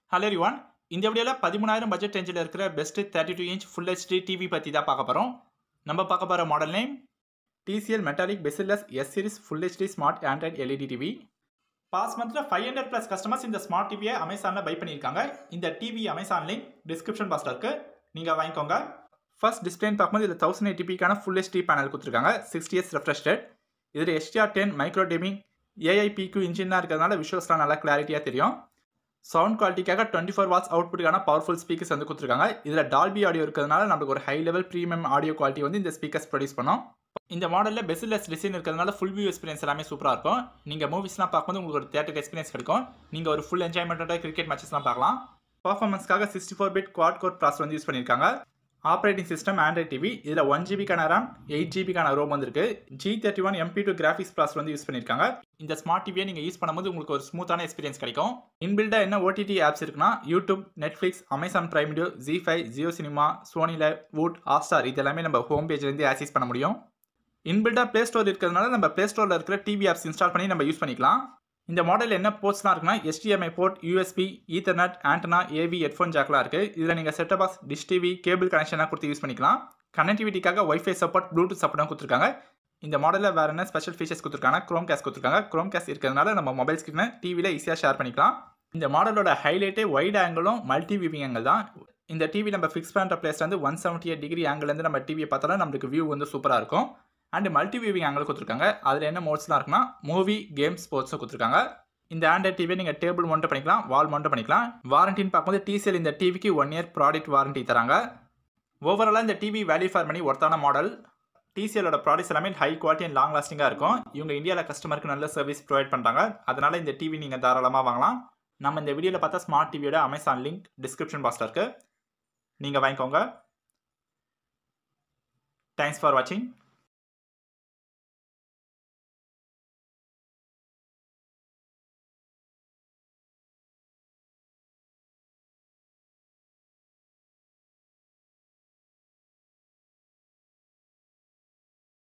hello ரிவான் இந்த வீடியோவில் பதிமூணாயிரம் பட்ஜெட் ரேஞ்சில் இருக்கிற best thirty two inch full HD TV பற்றி தான் பார்க்க போகிறோம் நம்ம பார்க்க போகிற model name TCL metallic bezelless S series full HD smart Android LED TV past மந்த்தில் ஃபைவ் ஹண்ட்ரட் ப்ளஸ் கஸ்டமர்ஸ் இந்த ஸ்மார்ட் டிவியை அமேசானில் பை பண்ணியிருக்காங்க இந்த டிவி அமேசான் லிங்க் டிஸ்கிரிப்ஷன் பாக்ஸில் இருக்குது நீங்கள் வாங்கிக்கோங்க ஃபர்ஸ்ட் டிஸ்பிளேன்னு பார்க்கும்போது இதில் தௌசண்ட் எயிட்டிபிக்கான ஃபுல் ஹெச்டி பேனல் கொடுத்துருக்காங்க சிக்ஸ்டி இயர்ஸ் ரெஃப்ரெஷ்டட் இதில் எஸ்டிஆர் டென் மைக்ரோ டேமிங் ஏஐபிக்கு இன்ஜினாக இருக்கிறதுனால விஷுவல்ஸ்லாம் நல்லா கிளாரிட்டியாக தெரியும் சவுண்ட் குவாலிட்டிக்காக டுவெண்ட்டி ஃபோர் வாட்ஸ் அவுட்புட்டுக்கான பவர்ஃபுல் ஸ்பீக்கர்ஸ் வந்து கொடுத்துருக்காங்க இதில் டால்பி ஆடியோ இருக்கிறதுனால நம்மளுக்கு ஒரு high level premium audio quality வந்து இந்த ஸ்பீக்கர்ஸ் ப்ரொடியூஸ் பண்ணோம் இந்த மாடலில் பெஸ்ட்லெஸ் டிசைன் இருக்கிறதுனால ஃபுல் வியூ எக்ஸ்பீரியன்ஸ் எல்லாமே சூப்பராக இருக்கும் நீங்கள் மூவிஸ்லாம் பார்க்கும்போது உங்களுக்கு ஒரு தேட்டர் எக்ஸ்பீரியன்ஸ் கிடைக்கும் நீங்கள் ஒரு ஃபுல் என்ஜாய்மெண்ட்டோட கிரிக்கெட் மேட்சஸ்லாம் பார்க்கலாம் பர்ஃபார்மன்ஸ்க்காக sixty four bit quad core processor வந்து யூஸ் பண்ணியிருக்காங்க ஆப்ரேட்டிங் சிஸ்டம் ஆண்ட்ராய்ட் டிவி இதில் ஒன் ஜிபிக்கான ரேம் எயிட் ஜிபிக்கான ரோம் வந்திருக்கு G thirty one MP two graphics processor வந்து யூஸ் பண்ணியிருக்காங்க இந்த ஸ்மார்ட் டிவியை நீங்கள் யூஸ் பண்ணும்போது உங்களுக்கு ஒரு ஸ்மூத்தான எக்ஸ்பீரியன்ஸ் கிடைக்கும் இன்பில்டாக என்ன ஓடிடி ஆப்ஸ் இருக்குன்னா YouTube Netflix Amazon Prime Video Zee five Jio cinema Sony Liv Voot Hotstar இது எல்லாமே நம்ம ஹோம் பேஜ்லேருந்து ஆக்சஸ் பண்ண முடியும் இன்பில்டாக ப்ளே ஸ்டோர் இருக்கிறதுனால நம்ம ப்ளே ஸ்டோரில் இருக்கிற டிவி ஆப்ஸ் இன்ஸ்டால் பண்ணி நம்ம யூஸ் பண்ணிக்கலாம் இந்த மாடல் என்ன போர்ட்ஸ்லாம் இருக்குன்னா HDMI port USB ethernet antenna AV headphone ஜாக்லாம் இருக்குது இதில் நீங்கள் set-top box dish TV cable கனெக்ஷனாக கொடுத்து யூஸ் பண்ணிக்கலாம் கனெக்டிவிட்டிக்காக ஒய்ஃபை சப்போர்ட் ப்ளூடூத் சப்போர்ட்டும் கொடுத்துருக்காங்க இந்த மாடலில் வேறு என்ன ஸ்பெஷல் ஃபீச்சர்ஸ் கொடுத்துருக்காங்க க்ரோம் கேஸ் கொடுத்துருக்காங்க க்ரோம் கேஸ் இருக்கிறதுனால நம்ம மொபைல் ஸ்க்ரீனை டிவியில் ஈஸியாக ஷேர் பண்ணிக்கலாம் இந்த மாடலோட ஹைலைட்டே வைட் ஆங்கிளும் மல்டி வியூவிங் ஆங்கிள் தான் இந்த டிவி நம்ம ஃபிக்ஸ் பண்ணுற பிளேஸ் வந்து ஒன் செவன்ட்டி எயிட் டிகிரி ஆங்கிலேருந்து நம்ம டிவியை பார்த்தாலும் நம்மளுக்கு வியூ வந்து சூப்பராக இருக்கும் அண்ட் மல்டி வியூவிங் ஆங்கிள் கொடுத்துருக்காங்க அதில் என்ன மோட்ஸ்லாம் இருக்குன்னா மூவி கேம் ஸ்போர்ட்ஸும் கொடுத்துருக்காங்க இந்த ஆண்ட்ராய்ட் டிவியை நீங்கள் டேபிள் மவுண்ட் பண்ணிக்கலாம் வால் மவுண்ட் பண்ணிக்கலாம் வாரண்டின்னு பார்க்கும்போது டிசிஎல் இந்த டிவிக்கு ஒன் இயர் ப்ராடக்ட் வாரண்டி தராங்க ஓவராலாக இந்த டிவி வேல்யூ ஃபார் மணி ஒர்த்தான மாடல் டிசிஎலோட ப்ராடக்ட்ஸ் எல்லாமே ஹை குவாலிட்டி அண்ட் லாங் லாஸ்டிங்காக இருக்கும் இவங்க இந்தியாவில் கஸ்டமருக்கு நல்ல சர்வீஸ் ப்ரொவைட் பண்ணுறாங்க அதனால் இந்த டிவி நீங்கள் தாராளமாக வாங்கலாம் நம்ம இந்த வீடியோவில் பார்த்தா ஸ்மார்ட் டிவியோட அமேசான் லிங்க் டிஸ்கிரிப்ஷன் பாக்ஸில் இருக்குது நீங்கள் வாங்கிக்கோங்க தேங்க்ஸ் ஃபார் வாட்சிங்